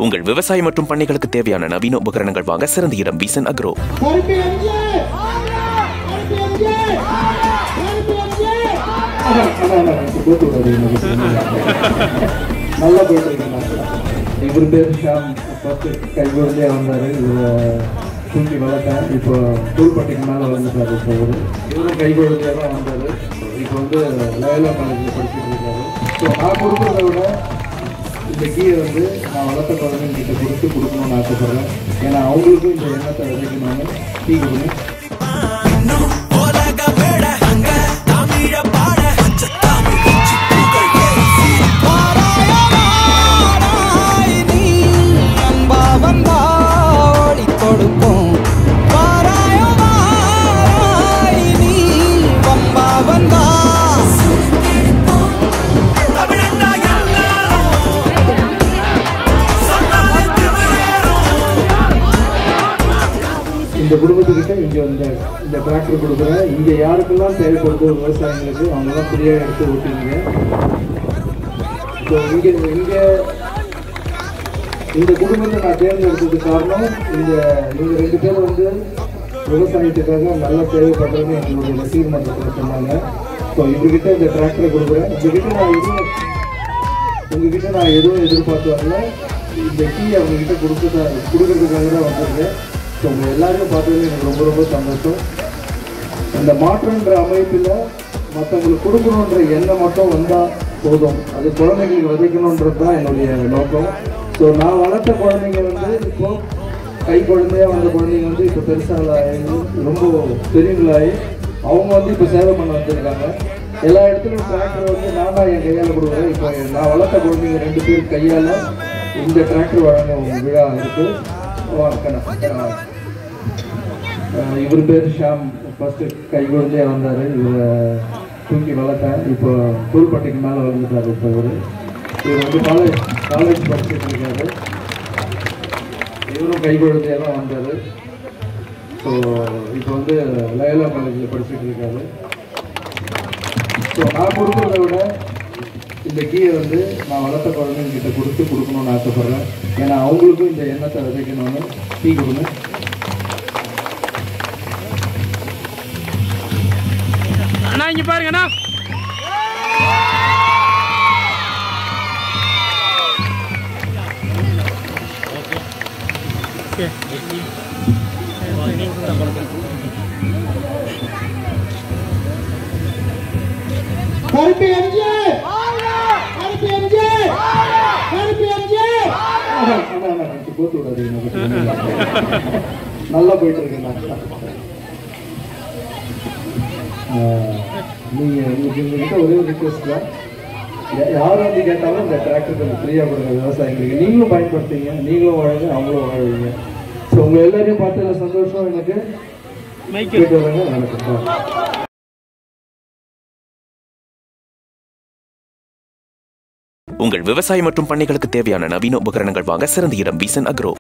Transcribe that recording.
உங்கள் விவசாயம் மற்றும் பண்ணைகளுக்கு தேவையான நவீன உபகரணங்கள் வாங்க சிறந்த இடம் விசன் அக்ரோ கருப்பு எம்ஜே கருப்பு எம்ஜே கருப்பு எம்ஜே நல்லா போயிட்டு இருக்கேன் இவர் பேர் ஷாம் ஃபர்ஸ்ட் கைகுழந்தையா வந்தார் இவரை தூக்கி வளர்த்தேன் இப்போ தூள்பட்டிக்கு மேலே வளர்ந்துட்டாரு இப்போ இவர் இவரும் கைகுழந்தையாக தான் வந்தார் இப்போ வந்து லயோலா காலேஜில் படிச்சுட்டு இருக்காரு ஸோ நான் கொடுக்குறத விட இந்த கீயை வந்து நான் வளர்த்த குழந்தைங்கிட்ட கொடுத்து கொடுக்கணும்னு ஆசைப்படுறேன் ஏன்னா அவங்களுக்கும் இந்த எண்ணத்தை விதைக்கணும்னு டீ கொடுங்க வாராய் நீ அன்பா வந்தா ஓடிக் கொடுப்போம் வாராயோ வாராய் நீ வம்பா வந்தா இந்த குடும்பத்துக்கிட்ட இங்கே இந்த இந்த டிராக்டர் கொடுக்குறேன் இங்கே யாருக்கெல்லாம் தேவைப்படுதோ விவசாயிங்களுக்கு அவங்கெல்லாம் ஃப்ரீயாக எடுத்து ஓட்டுவீங்க ஸோ இங்கே இங்கே இந்த குடும்பத்தை நான் தேர்ந்தெடுத்ததுக்கு காரணம் இந்த இவங்க ரெண்டு பேரும் வந்து விவசாயத்துக்காக நல்லா தேவைப்படுறதுன்னு எங்களுடைய ரசீது மன்றத்தில் சொன்னாங்க ஸோ இவர்கிட்ட இந்த டிராக்டரை கொடுக்குறேன் உங்ககிட்ட நான் எதுவும் உங்ககிட்ட நான் எதுவும் எதிர்பார்த்து வரல இந்த கீ அவங்ககிட்ட கொடுத்துட்டா கொடுக்கறதுக்காக தான் வந்திருக்கேன் ஸோ உங்கள் எல்லாரையும் பார்த்ததுல எனக்கு ரொம்ப ரொம்ப சந்தோஷம் இந்த மாற்றன்ற அமைப்பில் மற்றவங்களுக்கு கொடுக்கணுன்ற எண்ணம் மட்டும் வந்தால் போதும் அது குழந்தைங்களுக்கு விதைக்கணுன்றது தான் என்னுடைய நோக்கம் ஸோ நான் வளர்த்த குழந்தைங்க வந்து இப்போ கை குழந்தையா வந்த குழந்தைங்க வந்து இப்போ பெருசாகி ரொம்ப பெரியவங்களாகி அவங்க வந்து இப்போ சேவை பண்ண வந்திருக்காங்க எல்லா இடத்துலையும் டிராக்டர் வந்து நான் தான் என் கையால் கொடுக்குறேன் இப்போ நான் வளர்த்த குழந்தைங்க ரெண்டு பேர் கையால் இந்த டிராக்டர் வழங்க விழா இருக்குது வாங்க அஹ் இவர் பேர் ஷாம் ஃபர்ஸ்ட் கை குழந்தையா வந்தார் இவரை தூக்கி வளர்த்தேன் இப்போ தூள்பட்டிக்கு மேலே வளர்ந்துட்டார் இப்போ இவர் இவர் வந்து காலேஜ் காலேஜ் படிச்சுட்டு இருக்காரு இவரும் கை குழந்தையா தான் வந்தார் ஸோ இப்போ வந்து லயோலா காலேஜில் படிச்சுட்டு இருக்காரு ஸோ நான் கொடுக்குறத விட இந்த கீயை வந்து நான் வளர்த்த குழந்தைங்கிட்ட கொடுத்து கொடுக்கணும்னு ஆசைப்பட்றேன் ஏன்னா அவங்களுக்கும் இந்த எண்ணத்தை விதைக்கணும்னு டீ கொடுங்க அண்ணா இங்க பாருங்க அண்ணா கருப்பு எம்ஜே கருப்பு எம்ஜே கருப்பு எம்ஜே ஆனா, ஆனா, ஆனா, கொஞ்சம் கோத்து விடாதீங்க கொஞ்சம். நல்லா போயிட்டு இருக்கேன் நீங்க உங்களுக்கு எங்ககிட்ட ஒரே ஒரு ரிக்வெஸ்ட் தான் யா- யார் வந்து கேட்டாலும் இந்த டிராக்டர் கொஞ்சம் ஃப்ரீயாக கொடுங்க விவசாயிகளுக்கு நீங்களும் பயன்படுத்துங்க நீங்களும் வாழுங்க அவங்களும் வாழுவீங்க ஸோ உங்க எல்லாரையும் பார்த்ததுல சந்தோஷம் எனக்கு கேட்டு வரேங்க வணக்கம் உங்கள் விவசாயம் மற்றும் பண்ணைகளுக்கு தேவையான நவீன உபகரணங்கள் வாங்க சிறந்த இடம் விசன் அக்ரோ